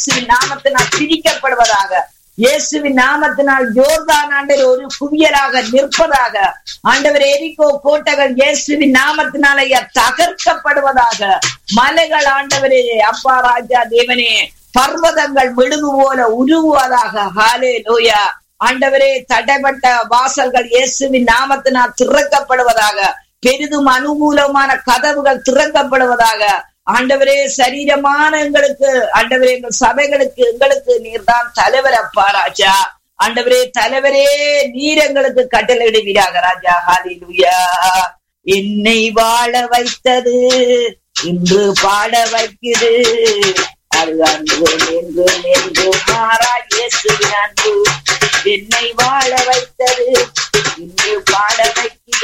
இயேசுவின் நாமத்தினால் பிரிக்கப்படுவதாக இயேசுவின் நாமத்தினால் ஜோர்தான் ஆண்டவர் ஒரு குவியலாக நிற்பதாக ஆண்டவர் எரிகோ கோட்டைகள் இயேசுவின் நாமத்தினால தகர்க்கப்படுவதாக மலைகள் ஆண்டவரே அப்பா ராஜா தேவனே பர்வதங்கள் மெழுகு போல உருகுவதாக ஹாலே லோயா ஆண்டவரே தடைப்பட்ட வாசல்கள் இயேசுவின் நாமத்தினால் திறக்கப்படுவதாக பெரிதும் அனுகூலமான கதவுகள் திறக்கப்படுவதாக ஆண்டவரே சரீரமான எங்களுக்கு ஆண்டவரே எங்கள் சபைகளுக்கு எங்களுக்கு நீர்தான் தலைவர் அப்பா ராஜா ஆண்டவரே தலைவரே நீர் எங்களுக்கு கட்டளையிடுவீராக ராஜா ஹாலிலுயா என்னை வாழ வைத்தது இன்று பாட வைக்குது அது அன்பு என்று என்று மாறா இயேசுவின் அன்பு என்னை வாழ வைத்தது இன்று பாட வைக்குது